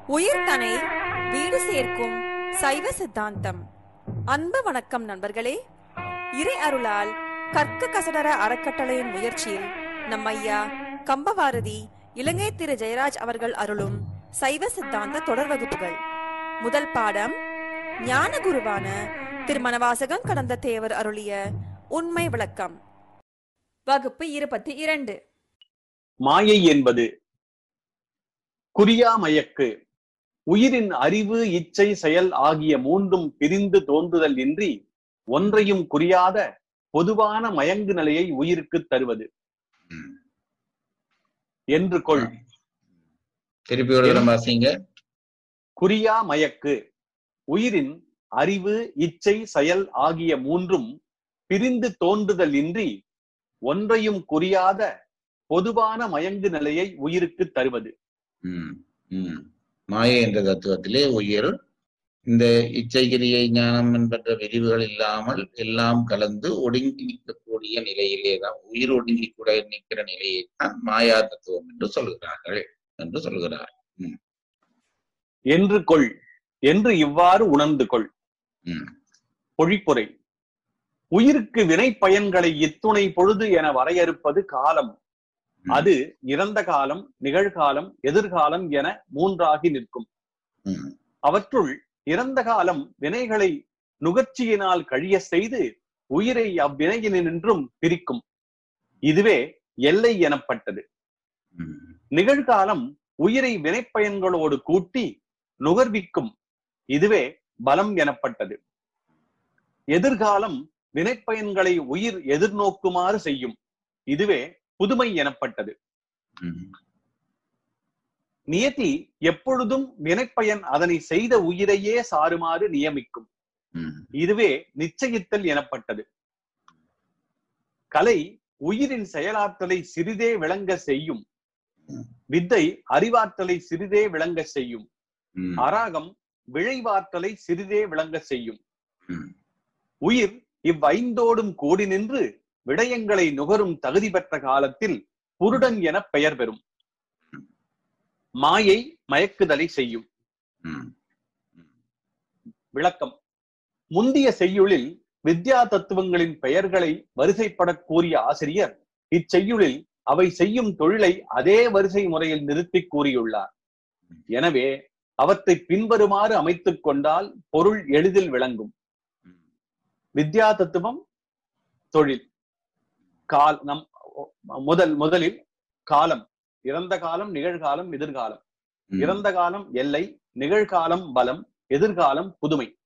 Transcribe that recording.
உயிர்தனை வீடு சேர்க்கும் சைவ சித்தாந்தம் அன்பு வணக்கம் நண்பர்களே இறை அருளால் கற்க கசடர அறக்கட்டளையின் முயற்சியில் நம் ஐயா கம்பவாரதி இலங்கை திரு ஜெயராஜ் அவர்கள் அருளும் சைவ சித்தாந்த தொடர் வகுப்புகள் முதல் பாடம் ஞான குருவான திருமணவாசகம் கடந்த தேவர் அருளிய உண்மை விளக்கம் வகுப்பு இருபத்தி இரண்டு மாயை என்பது குறியாமயக்கு உயிரின் அறிவு இச்சை செயல் ஆகிய மூன்றும் பிரிந்து தோன்றுதல் இன்றி ஒன்றையும் குறியாத பொதுவான மயங்கு நிலையை உயிருக்கு தருவது ம். என்று கொள் திருப்பி ஒரு தரம் வாசிங்க குறியா மயக்கு உயிரின் அறிவு இச்சை செயல் ஆகிய மூன்றும் பிரிந்து தோன்றுதல் இன்றி ஒன்றையும் குறியாத பொதுவான மயங்கு நிலையை உயிருக்கு தருவது ம், ம். மாயை என்ற தத்துவத்திலே உயிர் இந்த இச்சைகிரியை ஞானம் என்பன்ற விரிவுகள் இல்லாமல் எல்லாம் கலந்து ஒடுங்கி நிற்கக்கூடிய நிலையிலே தான் உயிர் ஒடுங்கி கூட நிற்கிற நிலையை தான் மாயா தத்துவம் என்று சொல்கிறார்கள் என்று சொல்கிறார் என்று கொள் என்று இவ்வாறு உணர்ந்து கொள் ம், பொழிப்புரை உயிருக்கு வினை பயன்களை இத்துணை பொழுது என வரையறுப்பது காலம் ம், அது இறந்த காலம் நிகழ்காலம் எதிர்காலம் என மூன்றாகி நிற்கும் ம், அவற்றுள் இறந்த காலம் வினைகளை நுகர்ச்சியினால் கழிய செய்து உயிரை அவ்வினையினின்றும் பிரிக்கும் இதுவே எல்லை எனப்பட்டது ம், நிகழ்காலம் உயிரை வினைப்பயன்களோடு கூட்டி நுகர்விக்கும் இதுவே பலம் எனப்பட்டது எதிர்காலம் வினைப்பயன்களை உயிர் எதிர்நோக்குமாறு செய்யும் இதுவே புதுமை எனப்பட்டது ம், நியதி எப்பொழுதும் வினைப்பயன் அதனை செய்த உயிரையே சாருமாறு நியமிக்கும் ம், இதுவே நிச்சயித்தல் எனப்பட்டது கலை உயிரின் செயலாற்றலை சிறிதே விளங்க செய்யும் வித்தை அறிவாற்றலை சிறிதே விளங்க செய்யும் ம், அராகம் விழைவாற்றலை சிறிதே விளங்க செய்யும் ம், உயிர் இவ்வைந்தோடும் கூடி நின்று விடயங்களை நுகரும் தகுதி பெற்ற காலத்தில் புருடன் என பெயர் பெறும் மாயை மயக்குதலை செய்யும் ம், விளக்கம் முந்திய செய்யுளில் வித்யா தத்துவங்களின் பெயர்களை வரிசைப்படக் கூறிய ஆசிரியர் இச்செய்யுளில் அவை செய்யும் தொழிலை அதே வரிசை முறையில் நிறுத்தி கூறியுள்ளார் எனவே அவற்றை பின்வருமாறு அமைத்துக் கொண்டால் பொருள் எளிதில் விளங்கும் ம், வித்யா தத்துவம் தொழில் கால் நம் முதல் முதலில் காலம் இறந்த காலம் நிகழ்காலம் எதிர்காலம் ம், இறந்த காலம் எல்லை நிகழ்காலம் பலம் எதிர்காலம் புதுமை